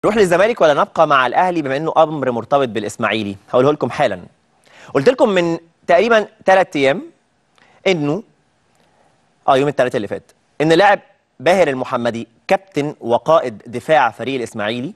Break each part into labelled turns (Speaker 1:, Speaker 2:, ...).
Speaker 1: نروح للزمالك ولا نبقى مع الاهلي بما انه امر مرتبط بالاسماعيلي هقوله لكم حالا قلت لكم من تقريبا ثلاث ايام انه اه يوم الثلاث اللي فات ان لاعب باهر المحمدي كابتن وقائد دفاع فريق الاسماعيلي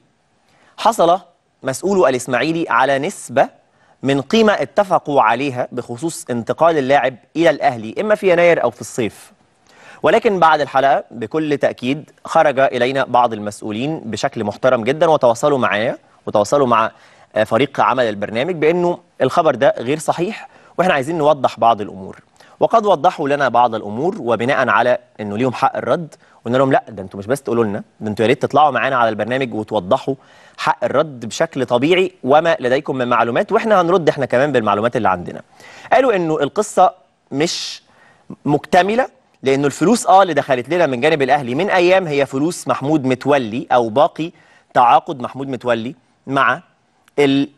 Speaker 1: حصل مسؤولو الاسماعيلي على نسبه من قيمه اتفقوا عليها بخصوص انتقال اللاعب الى الاهلي اما في يناير او في الصيف ولكن بعد الحلقه بكل تاكيد خرج الينا بعض المسؤولين بشكل محترم جدا وتواصلوا معايا وتواصلوا مع آه، فريق عمل البرنامج بانه الخبر ده غير صحيح واحنا عايزين نوضح بعض الامور وقد وضحوا لنا بعض الامور وبناء على انه ليهم حق الرد قلنا لهم لا ده انتوا مش بس تقولوا لنا ده انتوا يا ريت تطلعوا معانا على البرنامج وتوضحوا حق الرد بشكل طبيعي وما لديكم من معلومات واحنا هنرد احنا كمان بالمعلومات اللي عندنا قالوا انه القصه مش مكتمله لانه الفلوس اه اللي دخلت لنا من جانب الاهلي من ايام هي فلوس محمود متولي او باقي تعاقد محمود متولي مع ال...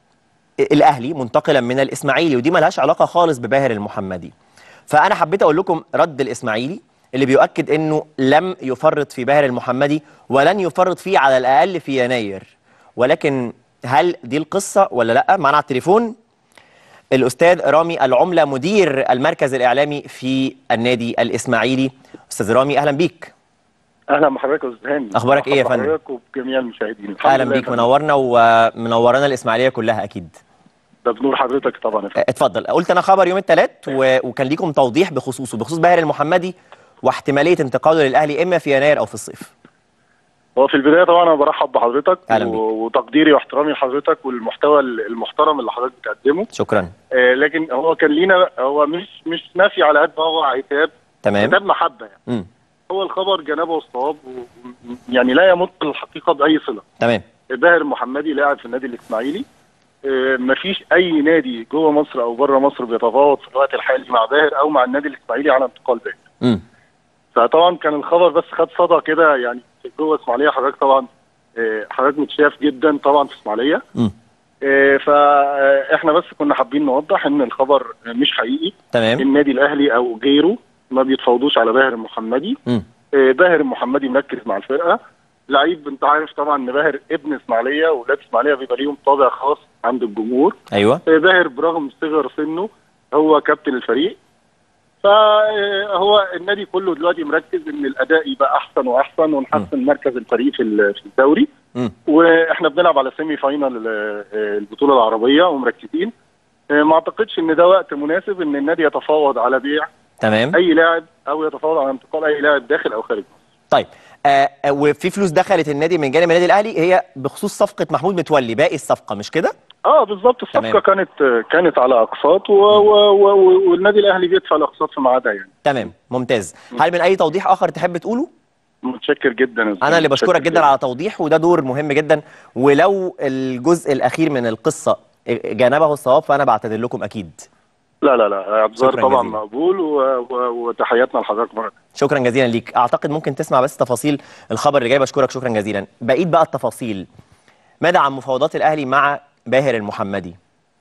Speaker 1: الاهلي منتقلا من الاسماعيلي ودي ملهاش علاقه خالص بباهر المحمدي فانا حبيت اقول لكم رد الاسماعيلي اللي بيؤكد انه لم يفرط في باهر المحمدي ولن يفرط فيه على الاقل في يناير ولكن هل دي القصه ولا لا معنا على التليفون الاستاذ رامي العمله مدير المركز الاعلامي في النادي الاسماعيلي استاذ رامي اهلا بيك
Speaker 2: اهلا بحضرتك يا استاذ هاني
Speaker 1: أخبارك إيه يا فندم؟
Speaker 2: حضرتك وبجميع المشاهدين الحمد
Speaker 1: اهلا
Speaker 2: لله
Speaker 1: بيك
Speaker 2: يا فندم.
Speaker 1: منورنا ومنورانا الاسماعيليه كلها اكيد
Speaker 2: ده بنور حضرتك طبعا يا فندم.
Speaker 1: اتفضل قلت انا خبر يوم الثلاث و... وكان ليكم توضيح بخصوصه بخصوص باهر المحمدي واحتماليه انتقاله للاهلي اما في يناير او في الصيف
Speaker 2: هو في البدايه طبعا انا برحب بحضرتك
Speaker 1: أهلا بيك.
Speaker 2: و- وتقديري واحترامي لحضرتك والمحتوى المحترم اللي حضرتك بتقدمه
Speaker 1: شكرا
Speaker 2: آه لكن هو كان لينا هو مش مش نفي على قد ما هو عتاب
Speaker 1: تمام
Speaker 2: عتاب محبه يعني
Speaker 1: امم
Speaker 2: هو الخبر جنابه الصواب و... و- يعني لا يمت الحقيقه باي صله
Speaker 1: تمام
Speaker 2: باهر المحمدي لاعب في النادي الاسماعيلي آه، مفيش اي نادي جوه مصر او بره مصر بيتفاوض في الوقت الحالي مع باهر او مع النادي الاسماعيلي على انتقال باهر
Speaker 1: امم
Speaker 2: فطبعا كان الخبر بس خد صدى كده يعني جوه اسماعيليه حضرتك طبعا آه، حضرتك متشاف جدا طبعا في اسماعيليه
Speaker 1: امم
Speaker 2: آه، فاحنا بس كنا حابين نوضح ان الخبر مش حقيقي
Speaker 1: تمام
Speaker 2: النادي الاهلي او غيره ما بيتفاوضوش على باهر المحمدي
Speaker 1: امم
Speaker 2: آه، باهر المحمدي مركز مع الفرقه لعيب انت عارف طبعا ان باهر ابن اسماعيليه واولاد اسماعيليه بيبقى ليهم طابع خاص عند الجمهور
Speaker 1: ايوه
Speaker 2: آه، باهر برغم صغر سنه هو كابتن الفريق فهو النادي كله دلوقتي مركز ان الاداء يبقى احسن واحسن ونحسن مركز الفريق في ال- في الدوري
Speaker 1: امم
Speaker 2: واحنا بنلعب على سيمي فاينال آه، آه، البطوله العربيه ومركزين آه، ما اعتقدش ان ده وقت مناسب ان النادي يتفاوض على بيع
Speaker 1: تمام
Speaker 2: اي لاعب او يتفاوض على انتقال اي لاعب داخل او خارج مصر
Speaker 1: طيب آه آه، وفي فلوس دخلت النادي من جانب النادي الاهلي هي بخصوص صفقه محمود متولي باقي الصفقه مش كده
Speaker 2: اه بالظبط
Speaker 1: تمام.
Speaker 2: الصفقه كانت كانت على اقساط و... و... و... والنادي الاهلي بيدفع الاقساط في ميعادها يعني
Speaker 1: تمام ممتاز هل من اي توضيح اخر تحب تقوله
Speaker 2: متشكر جدا يا
Speaker 1: انا اللي
Speaker 2: متشكر
Speaker 1: بشكرك جدا على توضيح وده دور مهم جدا ولو الجزء الاخير من القصه جانبه الصواب فانا بعتذر لكم اكيد
Speaker 2: لا لا لا اعتذار
Speaker 1: شكراً
Speaker 2: طبعا
Speaker 1: جزيلاً.
Speaker 2: مقبول و... و... وتحياتنا لحضرتك مره
Speaker 1: شكرا جزيلا ليك اعتقد ممكن تسمع بس تفاصيل الخبر اللي جاي بشكرك شكرا جزيلا بقيت بقى التفاصيل ماذا عن مفاوضات الاهلي مع باهر المحمدي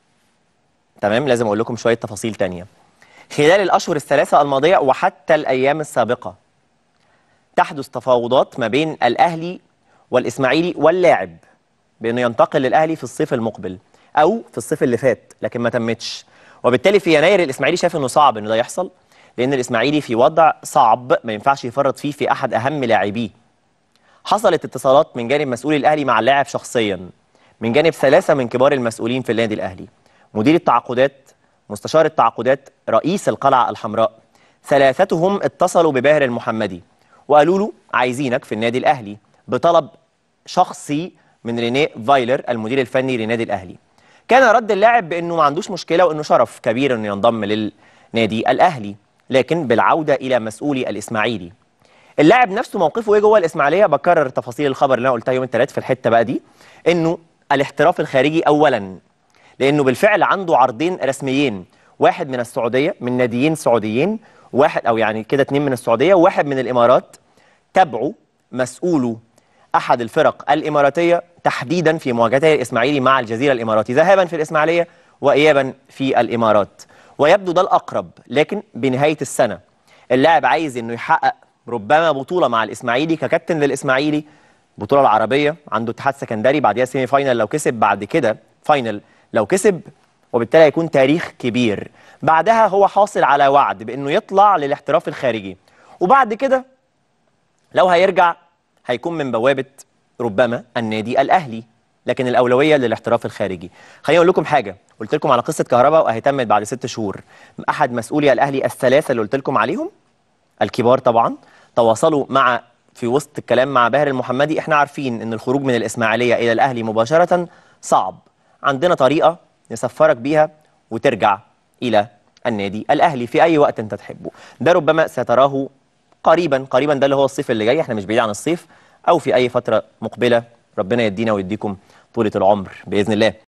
Speaker 1: تمام لازم اقول لكم شويه تفاصيل تانية خلال الاشهر الثلاثه الماضيه وحتى الايام السابقه تحدث تفاوضات ما بين الاهلي والاسماعيلي واللاعب بانه ينتقل للاهلي في الصيف المقبل او في الصيف اللي فات لكن ما تمتش وبالتالي في يناير الاسماعيلي شايف انه صعب انه ده يحصل لان الاسماعيلي في وضع صعب ما ينفعش يفرط فيه في احد اهم لاعبيه حصلت اتصالات من جانب مسؤولي الاهلي مع اللاعب شخصيا من جانب ثلاثه من كبار المسؤولين في النادي الاهلي مدير التعاقدات مستشار التعاقدات رئيس القلعه الحمراء ثلاثتهم اتصلوا بباهر المحمدي وقالوا له عايزينك في النادي الاهلي بطلب شخصي من رينيه فايلر المدير الفني للنادي الاهلي كان رد اللاعب بانه ما عندوش مشكله وانه شرف كبير انه ينضم للنادي الاهلي لكن بالعوده الى مسؤولي الاسماعيلي اللاعب نفسه موقفه ايه جوه الاسماعيليه بكرر تفاصيل الخبر اللي انا قلتها يوم الثلاث في الحته بقى دي انه الاحتراف الخارجي اولا لانه بالفعل عنده عرضين رسميين واحد من السعوديه من ناديين سعوديين واحد او يعني كده اتنين من السعوديه وواحد من الامارات تبعوا مسؤولو احد الفرق الاماراتيه تحديدا في مواجهته الاسماعيلي مع الجزيره الاماراتي ذهابا في الاسماعيليه وايابا في الامارات ويبدو ده الاقرب لكن بنهايه السنه اللاعب عايز انه يحقق ربما بطوله مع الاسماعيلي ككابتن للاسماعيلي البطوله العربيه عنده اتحاد سكندري بعديها سيمي فاينل لو كسب بعد كده فاينل لو كسب وبالتالي هيكون تاريخ كبير بعدها هو حاصل على وعد بانه يطلع للاحتراف الخارجي وبعد كده لو هيرجع هيكون من بوابه ربما النادي الاهلي لكن الاولويه للاحتراف الخارجي خليني اقول لكم حاجه قلت لكم على قصه كهرباء وهيتمت بعد ست شهور احد مسؤولي الاهلي الثلاثه اللي قلت لكم عليهم الكبار طبعا تواصلوا مع في وسط الكلام مع باهر المحمدي احنا عارفين ان الخروج من الاسماعيليه الى الاهلي مباشره صعب عندنا طريقه نسفرك بيها وترجع الى النادي الاهلي في اي وقت انت تحبه ده ربما ستراه قريبا قريبا ده اللي هو الصيف اللي جاي احنا مش بعيد عن الصيف او في اي فتره مقبله ربنا يدينا ويديكم طولة العمر باذن الله